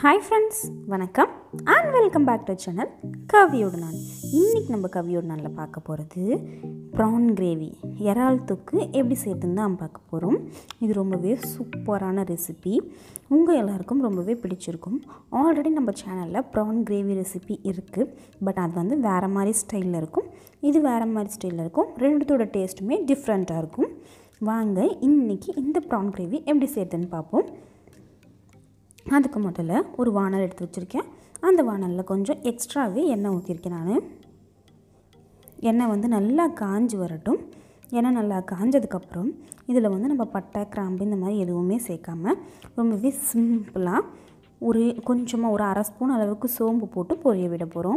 hi friends வணக்கம் and welcome back to channel கவியோட நான் இன்றைக்கி நம்ம கவியோட நாளில் பார்க்க போகிறது ப்ரான் கிரேவி இறால் தொக்கு எப்படி செய்யறதுன்னு தான் பார்க்க போகிறோம் இது ரொம்பவே சூப்பரான ரெசிபி உங்கள் எல்லாருக்கும் ரொம்பவே பிடிச்சிருக்கும் ஆல்ரெடி நம்ம சேனலில் ப்ரான் கிரேவி ரெசிபி இருக்குது பட் அது வந்து வேறு மாதிரி ஸ்டைலில் இருக்கும் இது வேறு மாதிரி ஸ்டைலில் இருக்கும் ரெண்டுத்தோட டேஸ்ட்டுமே டிஃப்ரெண்ட்டாக இருக்கும் வாங்க இன்றைக்கி இந்த ப்ரான் கிரேவி எப்படி செய்யறதுன்னு பார்ப்போம் அதுக்கு முதல்ல ஒரு வானல் எடுத்து வச்சுருக்கேன் அந்த வானலில் கொஞ்சம் எக்ஸ்ட்ராவே எண்ணெய் ஊற்றிருக்கேன் நான் எண்ணெய் வந்து நல்லா காஞ்சி வரட்டும் எண்ணெய் நல்லா காஞ்சதுக்கப்புறம் இதில் வந்து நம்ம பட்டை கிராம்பு இந்த மாதிரி எதுவுமே சேர்க்காம ரொம்பவே சிம்பிளாக ஒரு கொஞ்சமாக ஒரு அரை ஸ்பூன் அளவுக்கு சோம்பு போட்டு பொரிய விட போகிறோம்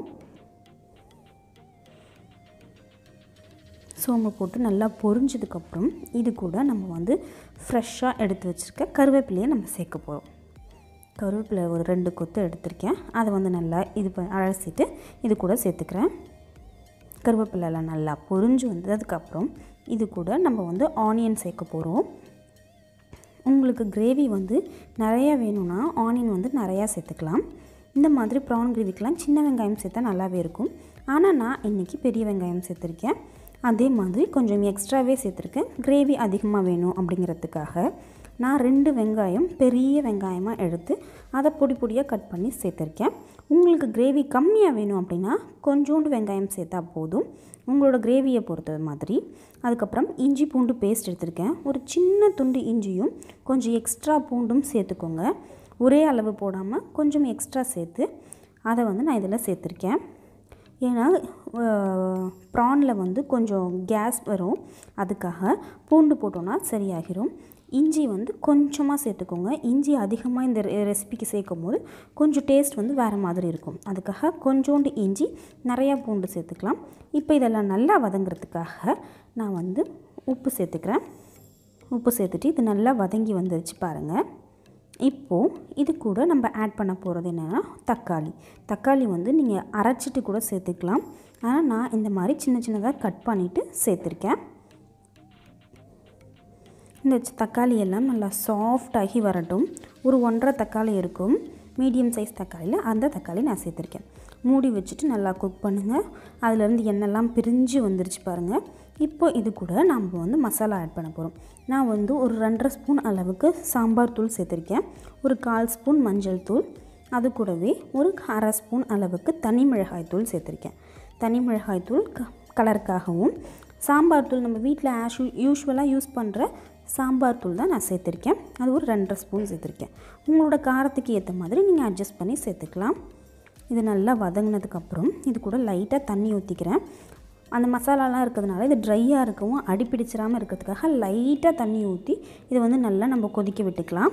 சோம்பு போட்டு நல்லா பொரிஞ்சதுக்கப்புறம் இது கூட நம்ம வந்து ஃப்ரெஷ்ஷாக எடுத்து வச்சுருக்க கருவேப்பிலையை நம்ம சேர்க்க போகிறோம் கருவேப்பிலை ஒரு ரெண்டு கொத்து எடுத்திருக்கேன் அதை வந்து நல்லா இது ப அலசிட்டு இது கூட சேர்த்துக்கிறேன் கருவேப்பிலெல்லாம் நல்லா பொரிஞ்சு வந்ததுக்கப்புறம் இது கூட நம்ம வந்து ஆனியன் சேர்க்க போகிறோம் உங்களுக்கு கிரேவி வந்து நிறையா வேணும்னா ஆனியன் வந்து நிறையா சேர்த்துக்கலாம் இந்த மாதிரி ப்ரான் கிரேவிக்கெலாம் சின்ன வெங்காயம் சேர்த்தா நல்லாவே இருக்கும் ஆனால் நான் இன்றைக்கி பெரிய வெங்காயம் சேர்த்துருக்கேன் அதே மாதிரி கொஞ்சம் எக்ஸ்ட்ராவே சேர்த்துருக்கேன் கிரேவி அதிகமாக வேணும் அப்படிங்கிறதுக்காக நான் ரெண்டு வெங்காயம் பெரிய வெங்காயமாக எடுத்து அதை பொடி பொடியாக கட் பண்ணி சேர்த்துருக்கேன் உங்களுக்கு கிரேவி கம்மியாக வேணும் அப்படின்னா கொஞ்சோண்டு வெங்காயம் சேர்த்தா போதும் உங்களோட கிரேவியை பொறுத்த மாதிரி அதுக்கப்புறம் இஞ்சி பூண்டு பேஸ்ட் எடுத்திருக்கேன் ஒரு சின்ன துண்டு இஞ்சியும் கொஞ்சம் எக்ஸ்ட்ரா பூண்டும் சேர்த்துக்கோங்க ஒரே அளவு போடாமல் கொஞ்சம் எக்ஸ்ட்ரா சேர்த்து அதை வந்து நான் இதில் சேர்த்துருக்கேன் ஏன்னா ப்ரானில் வந்து கொஞ்சம் கேஸ் வரும் அதுக்காக பூண்டு போட்டோன்னா சரியாகிரும் இஞ்சி வந்து கொஞ்சமாக சேர்த்துக்கோங்க இஞ்சி அதிகமாக இந்த ரெசிபிக்கு சேர்க்கும் போது கொஞ்சம் டேஸ்ட் வந்து வேறு மாதிரி இருக்கும் அதுக்காக கொஞ்சோண்டு இஞ்சி நிறையா பூண்டு சேர்த்துக்கலாம் இப்போ இதெல்லாம் நல்லா வதங்குறதுக்காக நான் வந்து உப்பு சேர்த்துக்கிறேன் உப்பு சேர்த்துட்டு இது நல்லா வதங்கி வந்துருச்சு பாருங்கள் இப்போது இது கூட நம்ம ஆட் பண்ண போகிறது என்னென்னா தக்காளி தக்காளி வந்து நீங்கள் அரைச்சிட்டு கூட சேர்த்துக்கலாம் ஆனால் நான் இந்த மாதிரி சின்ன சின்னதாக கட் பண்ணிவிட்டு சேர்த்துருக்கேன் இந்த தக்காளி எல்லாம் நல்லா சாஃப்டாகி வரட்டும் ஒரு ஒன்றரை தக்காளி இருக்கும் மீடியம் சைஸ் தக்காளியில் அந்த தக்காளி நான் சேர்த்துருக்கேன் மூடி வச்சுட்டு நல்லா குக் பண்ணுங்கள் அதுலேருந்து எண்ணெய்லாம் பிரிஞ்சு வந்துருச்சு பாருங்கள் இப்போ இது கூட நம்ம வந்து மசாலா ஆட் பண்ண போகிறோம் நான் வந்து ஒரு ரெண்டரை ஸ்பூன் அளவுக்கு சாம்பார் தூள் சேர்த்துருக்கேன் ஒரு கால் ஸ்பூன் மஞ்சள் தூள் அது கூடவே ஒரு அரை ஸ்பூன் அளவுக்கு தனி மிளகாய் தூள் சேர்த்துருக்கேன் தனி மிளகாய் தூள் க கலருக்காகவும் சாம்பார் தூள் நம்ம வீட்டில் ஆஷு யூஸ்வலாக யூஸ் பண்ணுற சாம்பார் தூள் தான் நான் சேர்த்துருக்கேன் அது ஒரு ரெண்டரை ஸ்பூன் சேர்த்துருக்கேன் உங்களோட காரத்துக்கு ஏற்ற மாதிரி நீங்கள் அட்ஜஸ்ட் பண்ணி சேர்த்துக்கலாம் இது நல்லா வதங்கினதுக்கப்புறம் இது கூட லைட்டாக தண்ணி ஊற்றிக்கிறேன் அந்த மசாலாலாம் இருக்கிறதுனால இது ட்ரையாக இருக்கவும் அடிப்பிடிச்சிடாமல் இருக்கிறதுக்காக லைட்டாக தண்ணி ஊற்றி இதை வந்து நல்லா நம்ம கொதிக்க விட்டுக்கலாம்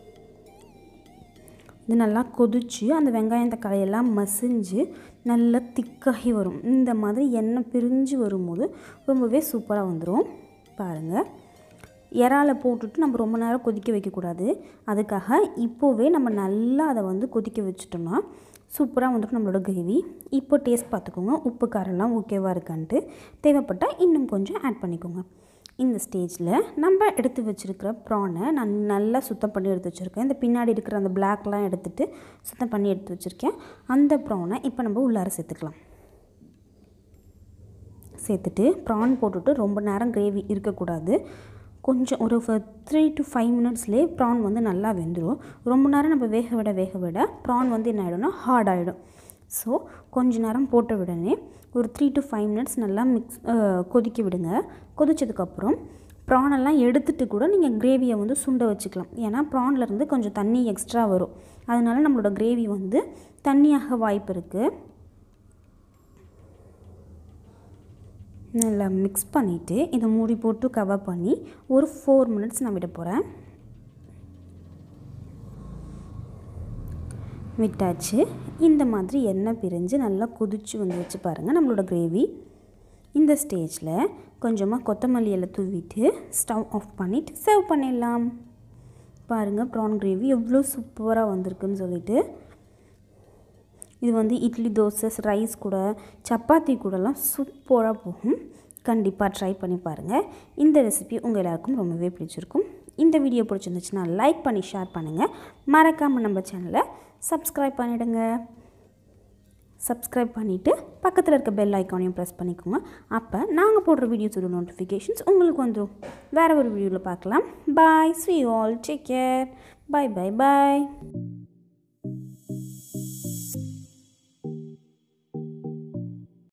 இது நல்லா கொதித்து அந்த வெங்காயம் தக்காளியெல்லாம் மசிஞ்சு நல்லா திக்காகி வரும் இந்த மாதிரி எண்ணெய் பிரிஞ்சு வரும்போது ரொம்பவே சூப்பராக வந்துடும் பாருங்கள் இறாலை போட்டுட்டு நம்ம ரொம்ப நேரம் கொதிக்க வைக்கக்கூடாது அதுக்காக இப்போவே நம்ம நல்லா அதை வந்து கொதிக்க வச்சுட்டோம்னா சூப்பராக வந்துட்டு நம்மளோட கிரேவி இப்போ டேஸ்ட் பார்த்துக்கோங்க உப்பு காரெல்லாம் ஓகேவாக இருக்கான்ட்டு தேவைப்பட்டால் இன்னும் கொஞ்சம் ஆட் பண்ணிக்கோங்க இந்த ஸ்டேஜில் நம்ம எடுத்து வச்சுருக்கிற ப்ரானை நான் நல்லா சுத்தம் பண்ணி எடுத்து வச்சுருக்கேன் இந்த பின்னாடி இருக்கிற அந்த பிளாக்லாம் எடுத்துகிட்டு சுத்தம் பண்ணி எடுத்து வச்சுருக்கேன் அந்த ப்ரானை இப்போ நம்ம உள்ளார சேர்த்துக்கலாம் சேர்த்துட்டு ப்ரான் போட்டுட்டு ரொம்ப நேரம் கிரேவி இருக்கக்கூடாது கொஞ்சம் ஒரு த்ரீ டு ஃபைவ் மினிட்ஸ்லேயே ப்ரான் வந்து நல்லா வெந்துடும் ரொம்ப நேரம் நம்ம வேக விட வேக விட ப்ரான் வந்து என்ன ஆகிடும்னா ஹார்ட் ஆகிடும் ஸோ கொஞ்ச நேரம் போட்ட உடனே ஒரு த்ரீ டு ஃபைவ் மினிட்ஸ் நல்லா மிக்ஸ் கொதிக்க விடுங்க கொதிச்சதுக்கப்புறம் ப்ரானெல்லாம் எடுத்துகிட்டு கூட நீங்கள் கிரேவியை வந்து சுண்ட வச்சுக்கலாம் ஏன்னா ப்ரான்லேருந்து கொஞ்சம் தண்ணி எக்ஸ்ட்ரா வரும் அதனால நம்மளோட கிரேவி வந்து தண்ணியாக வாய்ப்பு இருக்குது நல்லா மிக்ஸ் பண்ணிவிட்டு இதை மூடி போட்டு கவர் பண்ணி ஒரு ஃபோர் மினிட்ஸ் நான் விட போகிறேன் விட்டாச்சு இந்த மாதிரி எண்ணெய் பிரிஞ்சு நல்லா கொதிச்சு வந்து வச்சு பாருங்கள் நம்மளோட கிரேவி இந்த ஸ்டேஜில் கொஞ்சமாக கொத்தமல்லி எல்லாம் தூவிட்டு ஸ்டவ் ஆஃப் பண்ணிவிட்டு சர்வ் பண்ணிடலாம் பாருங்கள் ப்ரான் கிரேவி எவ்வளோ சூப்பராக வந்திருக்குன்னு சொல்லிட்டு இது வந்து இட்லி தோசை ரைஸ் கூட சப்பாத்தி கூடலாம் சூப்பராக போகும் கண்டிப்பாக ட்ரை பண்ணி பாருங்கள் இந்த ரெசிபி உங்கள் எல்லாருக்கும் ரொம்பவே பிடிச்சிருக்கும் இந்த வீடியோ பிடிச்சிருந்துச்சுன்னா லைக் பண்ணி ஷேர் பண்ணுங்கள் மறக்காமல் நம்ம சேனலை சப்ஸ்கிரைப் பண்ணிவிடுங்க சப்ஸ்கிரைப் பண்ணிவிட்டு பக்கத்தில் இருக்க பெல் ஐக்கானையும் ப்ரெஸ் பண்ணிக்கோங்க அப்போ நாங்கள் போடுற வீடியோஸோட நோட்டிஃபிகேஷன்ஸ் உங்களுக்கு வந்துடும் வேறு ஒரு வீடியோவில் பார்க்கலாம் பாய் ஸ்வீ all take care bye bye பாய்